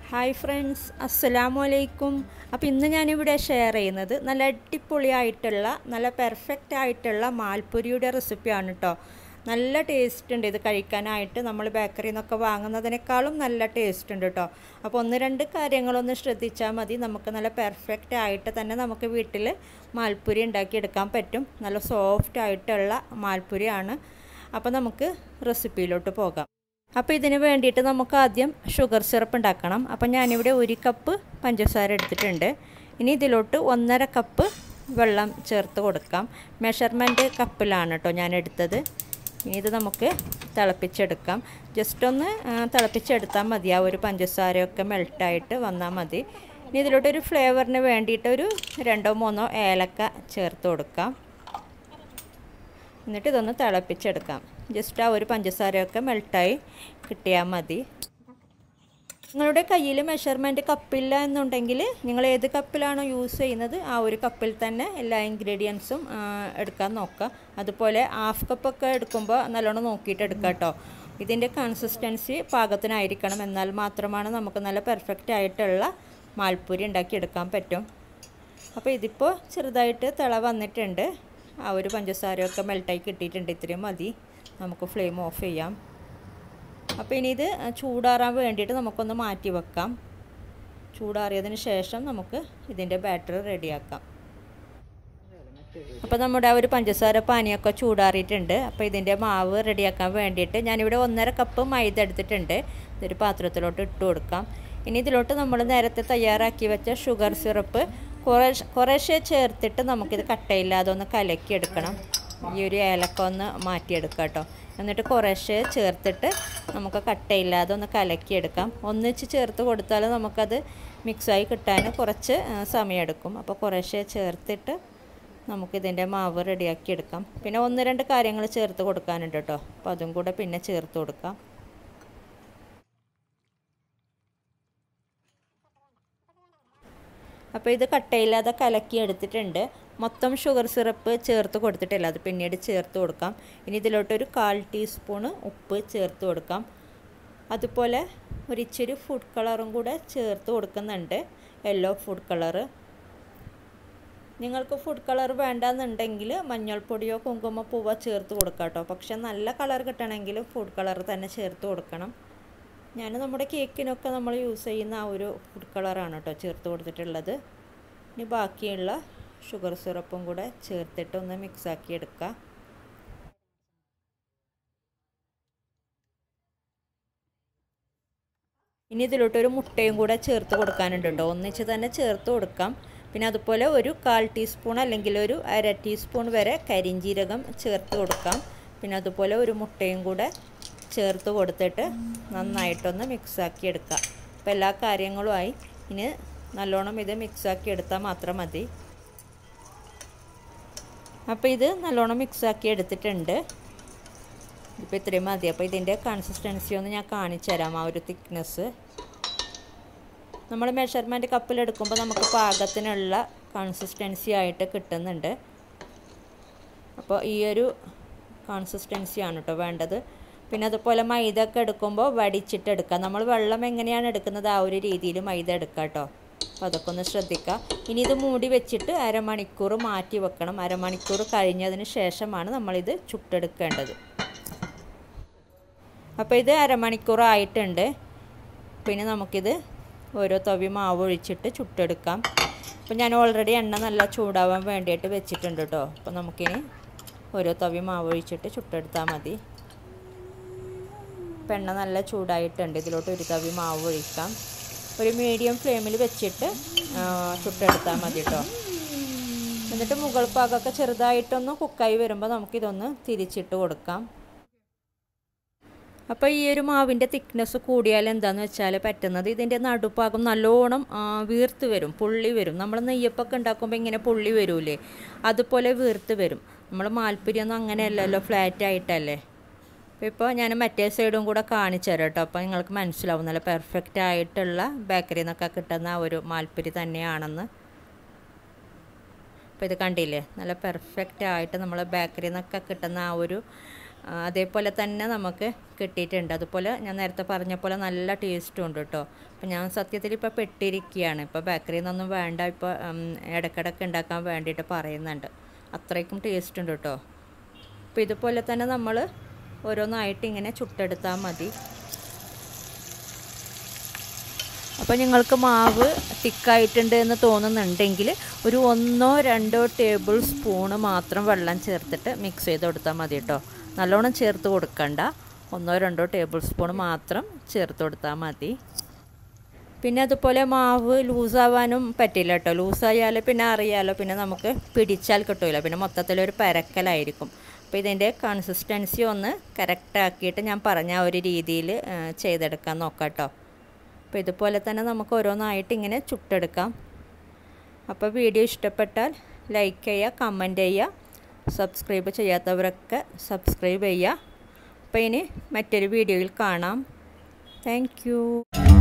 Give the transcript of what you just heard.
hi friends അസ്സലാമു അലൈക്കും അപ്പോൾ ഇന്ന് ഞാനിവിടെ ഷെയർ ചെയ്യുന്നത് നല്ല അടിപൊളിയായിട്ടുള്ള നല്ല പെർഫെക്റ്റ് ആയിട്ടുള്ള മാൽപ്പുരിയുടെ റെസിപ്പിയാണ് കേട്ടോ നല്ല ടേസ്റ്റ് ഉണ്ട് ഇത് കഴിക്കാനായിട്ട് നമ്മൾ ബേക്കറിയിൽ നിന്നൊക്കെ വാങ്ങുന്നതിനേക്കാളും നല്ല ടേസ്റ്റ് ഉണ്ട് കേട്ടോ അപ്പോൾ ഒന്ന് രണ്ട് കാര്യങ്ങളൊന്ന് ശ്രദ്ധിച്ചാൽ മതി നമുക്ക് നല്ല പെർഫെക്റ്റ് ആയിട്ട് തന്നെ നമുക്ക് വീട്ടിൽ മാൽപ്പുരി ഉണ്ടാക്കിയെടുക്കാൻ പറ്റും നല്ല സോഫ്റ്റ് ആയിട്ടുള്ള മാൽപ്പുരിയാണ് അപ്പോൾ നമുക്ക് റെസിപ്പിയിലോട്ട് പോകാം അപ്പോൾ ഇതിന് വേണ്ടിയിട്ട് നമുക്ക് ആദ്യം ഷുഗർ സിറപ്പ് ഉണ്ടാക്കണം അപ്പോൾ ഞാനിവിടെ ഒരു കപ്പ് പഞ്ചസാര എടുത്തിട്ടുണ്ട് ഇനി ഇതിലോട്ട് ഒന്നര കപ്പ് വെള്ളം ചേർത്ത് കൊടുക്കാം മെഷർമെൻറ്റ് കപ്പിലാണ് കേട്ടോ ഞാൻ എടുത്തത് ഇനി ഇത് നമുക്ക് തിളപ്പിച്ചെടുക്കാം ജസ്റ്റ് ഒന്ന് തിളപ്പിച്ചെടുത്താൽ മതി ആ ഒരു പഞ്ചസാരയൊക്കെ മെൽട്ടായിട്ട് വന്നാൽ മതി ഇനി ഇതിലോട്ടൊരു ഫ്ലേവറിന് വേണ്ടിയിട്ട് ഒരു രണ്ടോ മൂന്നോ ഏലക്ക ചേർത്ത് കൊടുക്കാം എന്നിട്ട് ഇതൊന്ന് തിളപ്പിച്ചെടുക്കാം ജസ്റ്റ് ആ ഒരു പഞ്ചസാരയൊക്കെ മെൽട്ടായി കിട്ടിയാൽ മതി നിങ്ങളുടെ കയ്യിൽ മെഷർമെൻറ്റ് കപ്പില്ല എന്നുണ്ടെങ്കിൽ നിങ്ങൾ ഏത് കപ്പിലാണോ യൂസ് ചെയ്യുന്നത് ആ ഒരു കപ്പിൽ തന്നെ എല്ലാ ഇൻഗ്രീഡിയൻസും എടുക്കാൻ നോക്കുക അതുപോലെ ഹാഫ് കപ്പൊക്കെ എടുക്കുമ്പോൾ നല്ലോണം നോക്കിയിട്ട് എടുക്കുക കേട്ടോ ഇതിൻ്റെ കൺസിസ്റ്റൻസി പാകത്തിനായിരിക്കണം എന്നാൽ മാത്രമാണ് നമുക്ക് നല്ല പെർഫെക്റ്റ് ആയിട്ടുള്ള മാൽപ്പൂരി ഉണ്ടാക്കിയെടുക്കാൻ പറ്റും അപ്പോൾ ഇതിപ്പോൾ ചെറുതായിട്ട് തിള വന്നിട്ടുണ്ട് ആ ഒരു പഞ്ചസാരയൊക്കെ മെൽട്ടായി കിട്ടിയിട്ടുണ്ട് ഇത്രയും മതി നമുക്ക് ഫ്ലെയിം ഓഫ് ചെയ്യാം അപ്പോൾ ഇനി ഇത് ചൂടാറാൻ വേണ്ടിയിട്ട് നമുക്കൊന്ന് മാറ്റി വെക്കാം ചൂടാറിയതിന് ശേഷം നമുക്ക് ഇതിൻ്റെ ബാറ്റർ റെഡിയാക്കാം അപ്പോൾ നമ്മുടെ ആ ഒരു പഞ്ചസാര പാനിയൊക്കെ ചൂടാറിയിട്ടുണ്ട് അപ്പോൾ ഇതിൻ്റെ മാവ് റെഡിയാക്കാൻ വേണ്ടിയിട്ട് ഞാനിവിടെ ഒന്നര കപ്പ് മൈദ എടുത്തിട്ടുണ്ട് ഇതൊരു പാത്രത്തിലോട്ട് ഇട്ട് കൊടുക്കാം ഇനി ഇതിലോട്ട് നമ്മൾ നേരത്തെ തയ്യാറാക്കി വെച്ച ഷുഗർ സിറപ്പ് കുറേ കുറേശ്ശെ ചേർത്തിട്ട് നമുക്കിത് കട്ടയില്ലാതെ ഒന്ന് കലക്കിയെടുക്കണം ഈ ഒരു ഏലക്ക ഒന്ന് മാറ്റിയെടുക്കാം കേട്ടോ എന്നിട്ട് കുറേശ്ശെ ചേർത്തിട്ട് നമുക്ക് കട്ടയില്ലാതെ ഒന്ന് കലക്കിയെടുക്കാം ഒന്നിച്ച് ചേർത്ത് കൊടുത്താൽ നമുക്കത് മിക്സായി കിട്ടാൻ കുറച്ച് സമയമെടുക്കും അപ്പോൾ കുറേശ്ശെ ചേർത്തിട്ട് നമുക്കിതിൻ്റെ മാവ് റെഡിയാക്കി എടുക്കാം പിന്നെ ഒന്ന് രണ്ട് കാര്യങ്ങൾ ചേർത്ത് കൊടുക്കാനുണ്ട് കേട്ടോ അപ്പോൾ അതും കൂടെ പിന്നെ ചേർത്ത് കൊടുക്കാം അപ്പോൾ ഇത് കട്ടയില്ലാതെ കലക്കി എടുത്തിട്ടുണ്ട് മൊത്തം ഷുഗർ സിറപ്പ് ചേർത്ത് കൊടുത്തിട്ടില്ല അത് പിന്നീട് ചേർത്ത് കൊടുക്കാം ഇനി ഇതിലോട്ടൊരു കാൽ ടീസ്പൂണ് ഉപ്പ് ചേർത്ത് കൊടുക്കാം അതുപോലെ ഒരു ഇച്ചിരി ഫുഡ് കളറും കൂടെ ചേർത്ത് കൊടുക്കുന്നുണ്ട് യെല്ലോ ഫുഡ് കളറ് നിങ്ങൾക്ക് ഫുഡ് കളർ വേണ്ടെന്നുണ്ടെങ്കിൽ മഞ്ഞൾപ്പൊടിയോ കുങ്കുമപ്പൂവോ ചേർത്ത് കൊടുക്കാം കേട്ടോ പക്ഷെ നല്ല കളർ കിട്ടണമെങ്കിൽ ഫുഡ് കളർ തന്നെ ചേർത്ത് കൊടുക്കണം ഞാൻ നമ്മുടെ കേക്കിനൊക്കെ നമ്മൾ യൂസ് ചെയ്യുന്ന ആ ഒരു ഫുഡ് കളറാണ് കേട്ടോ ചേർത്ത് കൊടുത്തിട്ടുള്ളത് ഇനി ബാക്കിയുള്ള ഷുഗർ സിറപ്പും കൂടെ ചേർത്തിട്ട് ഒന്ന് മിക്സാക്കി എടുക്കുക ഇനി ഇതിലോട്ടൊരു മുട്ടയും കൂടെ ചേർത്ത് കൊടുക്കാനുണ്ട് കേട്ടോ ഒന്നിച്ച് തന്നെ ചേർത്ത് കൊടുക്കാം പിന്നെ അതുപോലെ ഒരു കാൽ ടീസ്പൂൺ അല്ലെങ്കിൽ ഒരു അര ടീസ്പൂൺ വരെ കരിഞ്ചീരകം ചേർത്ത് കൊടുക്കാം പിന്നെ അതുപോലെ ഒരു മുട്ടയും കൂടെ ചേർത്ത് കൊടുത്തിട്ട് നന്നായിട്ടൊന്ന് മിക്സാക്കി എടുക്കാം അപ്പോൾ എല്ലാ കാര്യങ്ങളുമായി ഇനി നല്ലോണം ഇത് മിക്സാക്കി എടുത്താൽ മാത്രം മതി അപ്പോൾ ഇത് നല്ലോണം മിക്സാക്കി എടുത്തിട്ടുണ്ട് ഇപ്പോൾ ഇത്രയും മതി അപ്പോൾ ഇതിൻ്റെ കൺസിസ്റ്റൻസി ഒന്ന് ഞാൻ കാണിച്ചു തരാം ആ ഒരു തിക്നെസ് നമ്മൾ മെഷർമെൻറ്റ് കപ്പിലെടുക്കുമ്പോൾ നമുക്ക് പാകത്തിനുള്ള കൺസിസ്റ്റൻസി ആയിട്ട് കിട്ടുന്നുണ്ട് അപ്പോൾ ഈ ഒരു കൺസിസ്റ്റൻസിയാണ് കേട്ടോ വേണ്ടത് പിന്നെ അതുപോലെ മൈദ ഒക്കെ എടുക്കുമ്പോൾ വടിച്ചിട്ട് എടുക്കുക നമ്മൾ വെള്ളം എങ്ങനെയാണ് എടുക്കുന്നത് ആ ഒരു രീതിയിൽ മൈദ എടുക്കുക കേട്ടോ അപ്പോൾ അതൊക്കെ ഒന്ന് ശ്രദ്ധിക്കുക ഇനി ഇത് മൂടി വെച്ചിട്ട് അരമണിക്കൂർ മാറ്റി വെക്കണം അരമണിക്കൂർ കഴിഞ്ഞതിന് ശേഷമാണ് നമ്മളിത് ചുട്ടെടുക്കേണ്ടത് അപ്പോൾ ഇത് അരമണിക്കൂർ ആയിട്ടുണ്ട് പിന്നെ നമുക്കിത് ഓരോ തവി മാവ് ഒഴിച്ചിട്ട് ചുട്ടെടുക്കാം അപ്പോൾ ഞാൻ ഓൾറെഡി എണ്ണ നല്ല ചൂടാവാൻ വേണ്ടിയിട്ട് വെച്ചിട്ടുണ്ട് കേട്ടോ അപ്പോൾ നമുക്കിനി ഓരോ തവി മാവ് ഒഴിച്ചിട്ട് ചുട്ടെടുത്താൽ മതി ഇപ്പം എണ്ണ നല്ല ചൂടായിട്ടുണ്ട് ഇതിലോട്ട് ഒരു തവി മാവ് ഒഴിക്കാം ഒരു മീഡിയം ഫ്ലെയിമിൽ വെച്ചിട്ട് ചുട്ടെടുത്താൽ മതി കേട്ടോ എന്നിട്ട് മുകൾ ഭാഗമൊക്കെ ചെറുതായിട്ടൊന്ന് കുക്കായി വരുമ്പോൾ നമുക്കിതൊന്ന് തിരിച്ചിട്ട് കൊടുക്കാം അപ്പോൾ ഈ ഒരു മാവിൻ്റെ തിക്നെസ് കൂടിയാൽ എന്താണെന്ന് വെച്ചാൽ പറ്റുന്നത് ഇതിൻ്റെ നടുഭാഗം നല്ലോണം വീർത്ത് വരും പുള്ളി വരും നമ്മൾ നെയ്യപ്പൊക്കെ ഉണ്ടാക്കുമ്പോൾ ഇങ്ങനെ പുള്ളി വരൂലേ അതുപോലെ വീർത്ത് വരും നമ്മൾ മാൽപ്പുരിയൊന്നും അങ്ങനെയല്ലല്ലോ ഫ്ലാറ്റ് ആയിട്ടല്ലേ അപ്പോൾ ഇപ്പോൾ ഞാൻ മറ്റേ സൈഡും കൂടെ കാണിച്ചു തരാം കേട്ടോ അപ്പോൾ നിങ്ങൾക്ക് മനസ്സിലാവും നല്ല പെർഫെക്റ്റ് ആയിട്ടുള്ള ബേക്കറിയിൽ നിന്നൊക്കെ കിട്ടുന്ന ആ ഒരു മാൽപ്പുരി തന്നെയാണെന്ന് അപ്പോൾ ഇത് കണ്ടില്ലേ നല്ല പെർഫെക്റ്റ് ആയിട്ട് നമ്മൾ ബേക്കറിയിൽ നിന്നൊക്കെ കിട്ടുന്ന ആ ഒരു അതേപോലെ തന്നെ നമുക്ക് കിട്ടിയിട്ടുണ്ട് അതുപോലെ ഞാൻ നേരത്തെ പറഞ്ഞ പോലെ നല്ല ടേസ്റ്റും ഉണ്ട് കേട്ടോ അപ്പം ഞാൻ സത്യത്തിൽ ഇപ്പോൾ പെട്ടിരിക്കുകയാണ് ഇപ്പോൾ ബേക്കറിയിൽ നിന്നൊന്നും വേണ്ട ഇപ്പോൾ ഇടയ്ക്കിടയ്ക്ക് ഉണ്ടാക്കാൻ വേണ്ടിയിട്ട് പറയുന്നുണ്ട് അത്രയ്ക്കും ടേസ്റ്റ് ഉണ്ട് കേട്ടോ അപ്പോൾ ഇതുപോലെ തന്നെ നമ്മൾ ഓരോന്നായിട്ട് ഇങ്ങനെ ചുട്ടെടുത്താൽ മതി അപ്പോൾ നിങ്ങൾക്ക് മാവ് തിക്കായിട്ടുണ്ട് എന്ന് തോന്നുന്നുണ്ടെങ്കിൽ ഒരു ഒന്നോ രണ്ടോ ടേബിൾ സ്പൂണ് മാത്രം വെള്ളം ചേർത്തിട്ട് മിക്സ് ചെയ്ത് കൊടുത്താൽ മതി കേട്ടോ നല്ലോണം ചേർത്ത് കൊടുക്കണ്ട ഒന്നോ രണ്ടോ ടേബിൾ സ്പൂൺ മാത്രം ചേർത്ത് കൊടുത്താൽ മതി പിന്നെ അതുപോലെ മാവ് ലൂസാവാനും പറ്റില്ല കേട്ടോ ലൂസായാൽ പിന്നെ അറിയാലോ പിന്നെ നമുക്ക് പിടിച്ചാൽ കിട്ടില്ല പിന്നെ മൊത്തത്തിലൊരു പരക്കലായിരിക്കും അപ്പോൾ ഇതിൻ്റെ കൺസിസ്റ്റൻസി ഒന്ന് കറക്റ്റ് ആക്കിയിട്ട് ഞാൻ പറഞ്ഞ ആ ഒരു രീതിയിൽ ചെയ്തെടുക്കാൻ നോക്കാം കേട്ടോ അപ്പോൾ ഇതുപോലെ തന്നെ നമുക്ക് ഓരോന്നായിട്ട് ഇങ്ങനെ ചുട്ടെടുക്കാം അപ്പോൾ വീഡിയോ ഇഷ്ടപ്പെട്ടാൽ ലൈക്ക് ചെയ്യുക കമൻറ്റ് ചെയ്യുക സബ്സ്ക്രൈബ് ചെയ്യാത്തവരൊക്കെ സബ്സ്ക്രൈബ് ചെയ്യുക അപ്പോൾ ഇനി മറ്റൊരു വീഡിയോയിൽ കാണാം താങ്ക്